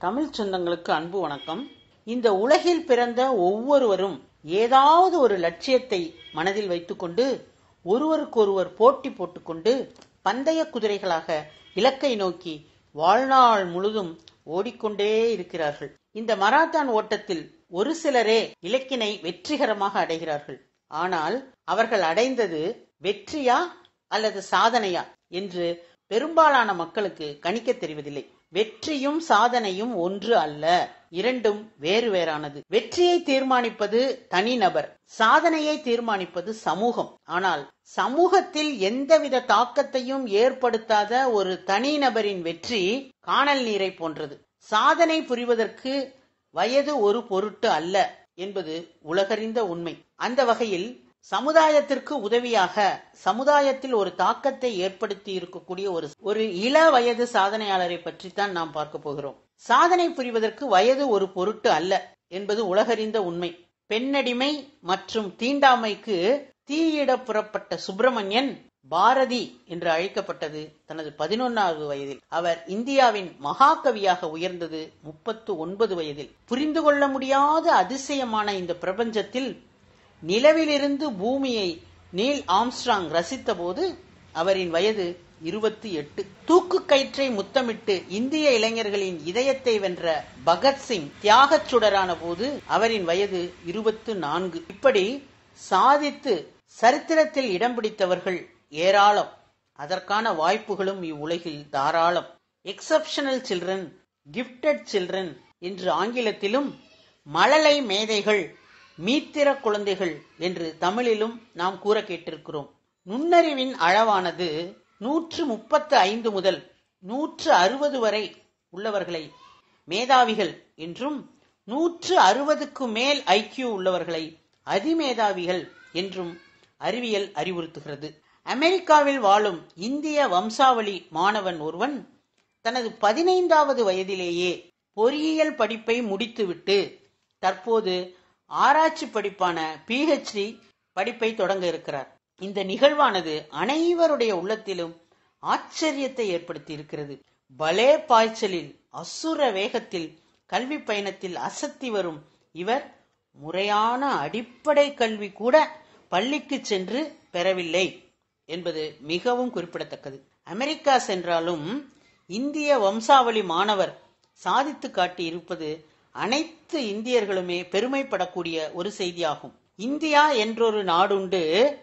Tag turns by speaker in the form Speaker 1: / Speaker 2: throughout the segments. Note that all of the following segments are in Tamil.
Speaker 1: தமிழ் சொந்தங்களுக்கு அன்பு வணக்கம் இந்த உலகில் பிறந்த ஒவ்வொருவரும் ஏதாவது ஒரு லட்சியத்தை மனதில் வைத்துக்கொண்டு ஒருவருக்கொருவர் போட்டி போட்டுக்கொண்டு பந்தய குதிரைகளாக இலக்கை நோக்கி வாழ்நாள் முழுதும் ஓடிக்கொண்டே இருக்கிறார்கள் இந்த மராத்தான் ஓட்டத்தில் ஒரு சிலரே இலக்கினை வெற்றிகரமாக அடைகிறார்கள் ஆனால் அவர்கள் அடைந்தது வெற்றியா அல்லது சாதனையா என்று பெரும்பாலான மக்களுக்கு கணிக்க தெரிவதில்லை வெற்றியும் சாதனையும் ஒன்று அல்ல இரண்டும் வேறு வேறானது வெற்றியை தீர்மானிப்பது தனிநபர் சாதனையை தீர்மானிப்பது சமூகம் ஆனால் சமூகத்தில் எந்தவித தாக்கத்தையும் ஏற்படுத்தாத ஒரு தனிநபரின் வெற்றி காணல் நீரை போன்றது சாதனை புரிவதற்கு வயது ஒரு பொருட்டு அல்ல என்பது உலகறிந்த உண்மை அந்த வகையில் சமுதாயத்திற்கு உதவியாக சமுதாயத்தில் ஒரு தாக்கத்தை ஏற்படுத்தி இருக்கக்கூடிய ஒரு ஒரு இள வயது சாதனையாளரை பற்றித்தான் நாம் பார்க்க போகிறோம் சாதனை புரிவதற்கு வயது ஒரு பொருட்டு அல்ல என்பது உலகறிந்த உண்மை பெண்ணடிமை மற்றும் தீண்டாமைக்கு தீயிட புறப்பட்ட சுப்பிரமணியன் பாரதி என்று அழைக்கப்பட்டது தனது பதினொன்னாவது வயதில் அவர் இந்தியாவின் மகாகவியாக உயர்ந்தது முப்பத்து ஒன்பது வயதில் புரிந்து கொள்ள முடியாத அதிசயமான இந்த பிரபஞ்சத்தில் நிலவிலிருந்து பூமியை நீல் ஆம்ஸ்ட்ராங் ரசித்த போது அவரின் வயது இருபத்தி எட்டு தூக்கு கயிற்றை முத்தமிட்டு இந்திய இளைஞர்களின் இதயத்தை வென்ற பகத்சிங் தியாகச் சுடரான போது அவரின் வயது இருபத்து நான்கு இப்படி சாதித்து சரித்திரத்தில் இடம் பிடித்தவர்கள் ஏராளம் அதற்கான வாய்ப்புகளும் இவ்வுலகில் தாராளம் எக்ஸப்ஷனல் சில்ட்ரன் கிஃப்டட் சில்ட்ரன் என்று ஆங்கிலத்திலும் மழலை மேதைகள் மீத்திர குழந்தைகள் என்று தமிழிலும் நாம் கூற கேட்டிருக்கிறோம் நுண்ணறிவின் அளவானது நூற்று முப்பத்து ஐந்து முதல் நூற்று அறுபது வரை உள்ளவர்களை மேதாவிகள் என்றும் நூற்று அறுபதுக்கு மேல் ஐக்கியூ உள்ளவர்களை அதிமேதாவிகள் என்றும் அறிவியல் அறிவுறுத்துகிறது அமெரிக்காவில் வாழும் இந்திய வம்சாவளி மாணவன் ஒருவன் தனது பதினைந்தாவது வயதிலேயே பொறியியல் படிப்பை முடித்துவிட்டு தற்போது ஆராய்ச்சி படிப்பான பிஹெச்டி படிப்பை தொடங்க இருக்கிறார் இந்த நிகழ்வானது அனைவருடைய உள்ளத்திலும் ஆச்சரியத்தை ஏற்படுத்தி இருக்கிறது பலே பாய்ச்சலில் அசுர வேகத்தில் கல்வி பயணத்தில் அசத்தி வரும் இவர் முறையான அடிப்படை கல்வி கூட பள்ளிக்கு சென்று பெறவில்லை என்பது மிகவும் குறிப்பிடத்தக்கது அமெரிக்கா சென்றாலும் இந்திய வம்சாவளி மாணவர் சாதித்து காட்டி இருப்பது அனைத்து இந்தியர்களுமே பெருமைப்படக்கூடிய ஒரு செய்தியாகும் இந்தியா என்றொரு நாடுண்டு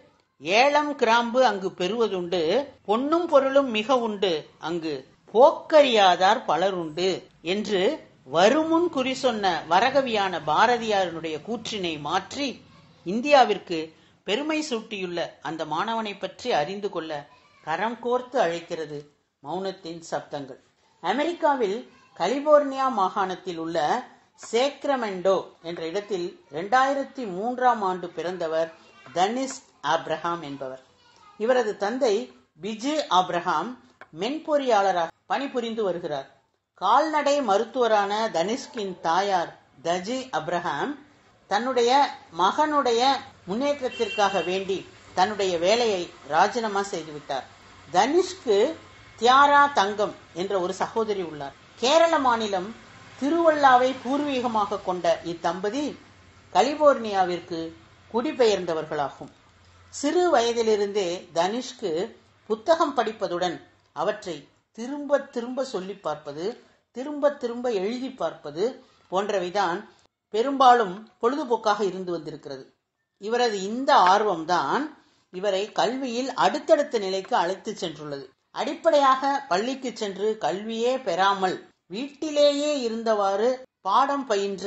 Speaker 1: ஏலம் கிராம்பு அங்கு பெறுவதுண்டு பொன்னும் பொருளும் மிக உண்டு அங்கு போக்கறியாதார் பலருண்டு என்று வருமுன் குறி சொன்ன வரகவியான பாரதியாரனுடைய கூற்றினை மாற்றி இந்தியாவிற்கு பெருமை சூட்டியுள்ள அந்த மாணவனை பற்றி அறிந்து கொள்ள கரம் கோர்த்து அழைக்கிறது மௌனத்தின் சப்தங்கள் அமெரிக்காவில் கலிபோர்னியா மாகாணத்தில் உள்ள சேக்ரமெண்டோ என்ற இடத்தில் இரண்டாயிரத்தி மூன்றாம் ஆண்டு பிறந்தவர் தனிஸ் ஆப்ரஹாம் என்பவர் இவரது தந்தை பிஜு ஆப்ரஹாம் மென்பொறியாளராக பணிபுரிந்து வருகிறார் கால்நடை மருத்துவரான தனிஷ்கின் தாயார் தஜி அப்ரஹாம் தன்னுடைய மகனுடைய முன்னேற்றத்திற்காக வேண்டி தன்னுடைய வேலையை ராஜினாமா செய்துவிட்டார் தனிஷ்க்கு தியாரா தங்கம் என்ற ஒரு சகோதரி உள்ளார் கேரள மாநிலம் திருவள்ளாவை பூர்வீகமாக கொண்ட இத்தம்பதி கலிபோர்னியாவிற்கு குடிபெயர்ந்தவர்களாகும் சிறு வயதிலிருந்தே தனிஷ்க்கு புத்தகம் படிப்பதுடன் அவற்றை திரும்ப திரும்ப சொல்லி பார்ப்பது திரும்ப திரும்ப எழுதி பார்ப்பது போன்றவைதான் பெரும்பாலும் பொழுதுபோக்காக இருந்து வந்திருக்கிறது இவரது இந்த ஆர்வம்தான் இவரை கல்வியில் அடுத்தடுத்த நிலைக்கு அழைத்து சென்றுள்ளது அடிப்படையாக பள்ளிக்கு சென்று கல்வியே பெறாமல் வீட்டிலேயே இருந்தவாறு பாடம் பயின்ற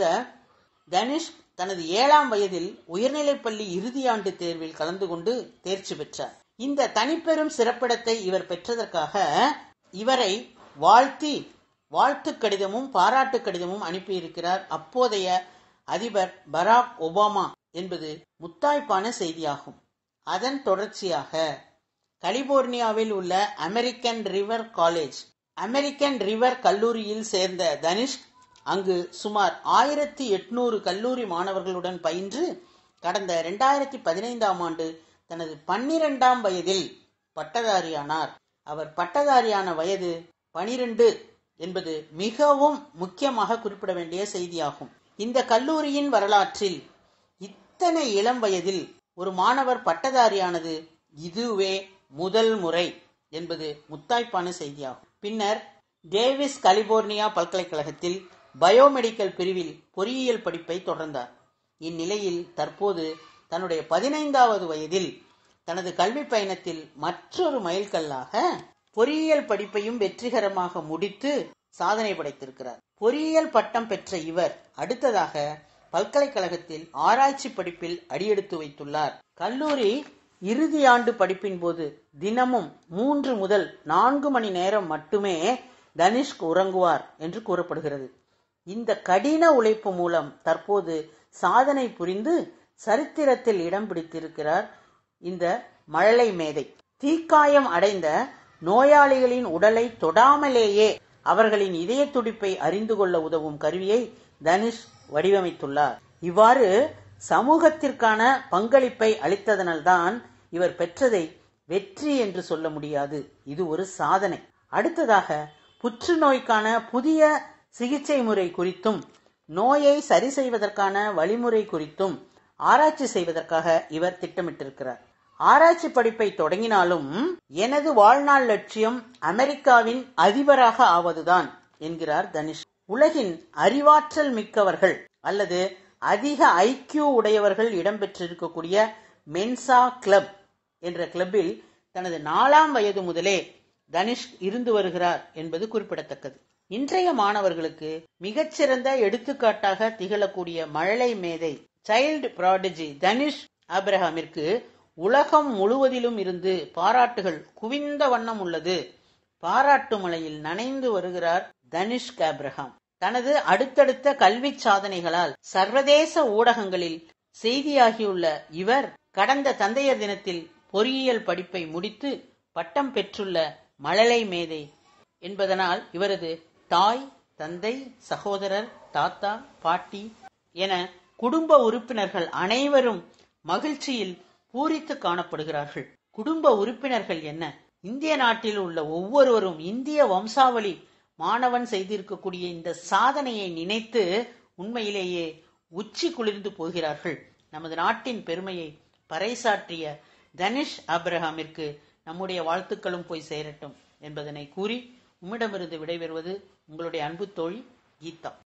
Speaker 1: தனிஷ் தனது ஏழாம் வயதில் உயர்நிலைப்பள்ளி இறுதியாண்டு தேர்வில் கலந்து கொண்டு தேர்ச்சி பெற்றார் இந்த தனிப்பெரும் சிறப்பிடத்தை இவர் பெற்றதற்காக இவரை வாழ்த்தி வாழ்த்து கடிதமும் பாராட்டு கடிதமும் அனுப்பியிருக்கிறார் அப்போதைய அதிபர் பராக் ஒபாமா என்பது முத்தாய்ப்பான செய்தியாகும் அதன் தொடர்ச்சியாக கலிபோர்னியாவில் உள்ள American River College American River கல்லூரியில் சேர்ந்த தனிஷ் அங்கு சுமார் ஆயிரத்தி எட்நூறு கல்லூரி மாணவர்களுடன் பயின்று கடந்த இரண்டாயிரத்தி பதினைந்தாம் ஆண்டு தனது பன்னிரெண்டாம் வயதில் பட்டதாரியானார் அவர் பட்டதாரியான வயது பனிரெண்டு என்பது மிகவும் முக்கியமாக குறிப்பிட வேண்டிய செய்தியாகும் இந்த கல்லூரியின் வரலாற்றில் இத்தனை இளம் வயதில் ஒரு மாணவர் பட்டதாரியானது இதுவே முதல் முறை என்பது முத்தாய்ப்பான செய்தியாகும் பின்னர் டேவிஸ் கலிபோர்னியா பல்கலைக்கழகத்தில் பயோமெடிக்கல் பிரிவில் பொறியியல் படிப்பை தொடர்ந்தார் இந்நிலையில் தற்போது தன்னுடைய பதினைந்தாவது வயதில் தனது கல்வி பயணத்தில் மற்றொரு மைல்கல்லாக பொறியியல் படிப்பையும் வெற்றிகரமாக முடித்து சாதனை படைத்திருக்கிறார் பொறியியல் பட்டம் பெற்ற இவர் அடுத்ததாக பல்கலைக்கழகத்தில் ஆராய்ச்சி படிப்பில் அடியெடுத்து வைத்துள்ளார் கல்லூரி இறுதி ஆண்டு படிப்பின் போது தினமும் மூன்று முதல் நான்கு மணி நேரம் மட்டுமே தனிஷ்க் உறங்குவார் என்று கூறப்படுகிறது இந்த கடின உழைப்பு மூலம் தற்போது சாதனை புரிந்து சரித்திரத்தில் இடம் பிடித்திருக்கிறார் இந்த மழலை மேதை தீக்காயம் அடைந்த நோயாளிகளின் உடலை தொடாமலேயே அவர்களின் இதய துடிப்பை அறிந்து கொள்ள உதவும் கருவியை தனுஷ் வடிவமைத்துள்ளார் இவ்வாறு சமூகத்திற்கான பங்களிப்பை அளித்ததனால்தான் இவர் பெற்றதை வெற்றி என்று சொல்ல முடியாது இது ஒரு சாதனை அடுத்ததாக புற்றுநோய்க்கான புதிய சிகிச்சை முறை குறித்தும் நோயை சரி செய்வதற்கான வழிமுறை குறித்தும் ஆராய்ச்சி செய்வதற்காக இவர் திட்டமிட்டிருக்கிறார் ஆராய்ச்சி படிப்பை தொடங்கினாலும் எனது வாழ்நாள் லட்சியம் அமெரிக்காவின் அதிபராக ஆவதுதான் என்கிறார் தனிஷ் உலகின் அறிவாற்றல் மிக்கவர்கள் அல்லது அதிக ஐக்கியூ உடையவர்கள் இடம்பெற்றிருக்கக்கூடிய மென்சா கிளப் என்ற கிளப்பில் தனது நாலாம் வயது முதலே தனிஷ் இருந்து வருகிறார் என்பது குறிப்பிடத்தக்கது இன்றைய மாணவர்களுக்கு மிகச்சிறந்த எடுத்துக்காட்டாக திகழக்கூடிய மழலை மேதை சைல்டு ப்ராடஜி தனிஷ் ஆப்ரஹாமிற்கு உலகம் முழுவதிலும் இருந்து பாராட்டுகள் குவிந்த வண்ணம் உள்ளது பாராட்டு மலையில் நனைந்து வருகிறார் தனிஷ்க் ஆப்ரஹாம் தனது அடுத்தடுத்த கல்வி சாதனைகளால் சர்வதேச ஊடகங்களில் செய்தியாகியுள்ள இவர் கடந்த தந்தையர் தினத்தில் பொறியியல் படிப்பை முடித்து பட்டம் பெற்றுள்ள மழலை மேதை என்பதனால் இவரது தாய் தந்தை சகோதரர் தாத்தா பாட்டி என குடும்ப உறுப்பினர்கள் அனைவரும் மகிழ்ச்சியில் பூரித்து காணப்படுகிறார்கள் குடும்ப உறுப்பினர்கள் என்ன இந்திய நாட்டில் உள்ள ஒவ்வொருவரும் இந்திய வம்சாவளி மாணவன் செய்திருக்கக்கூடிய இந்த சாதனையை நினைத்து உண்மையிலேயே உச்சி குளிர்ந்து போகிறார்கள் நமது நாட்டின் பெருமையை பறைசாற்றிய தனிஷ் அப்ரஹாமிற்கு நம்முடைய வாழ்த்துக்களும் போய் சேரட்டும் என்பதனை கூறி உம்மிடமிருந்து விடைபெறுவது உங்களுடைய அன்பு தோழி கீதா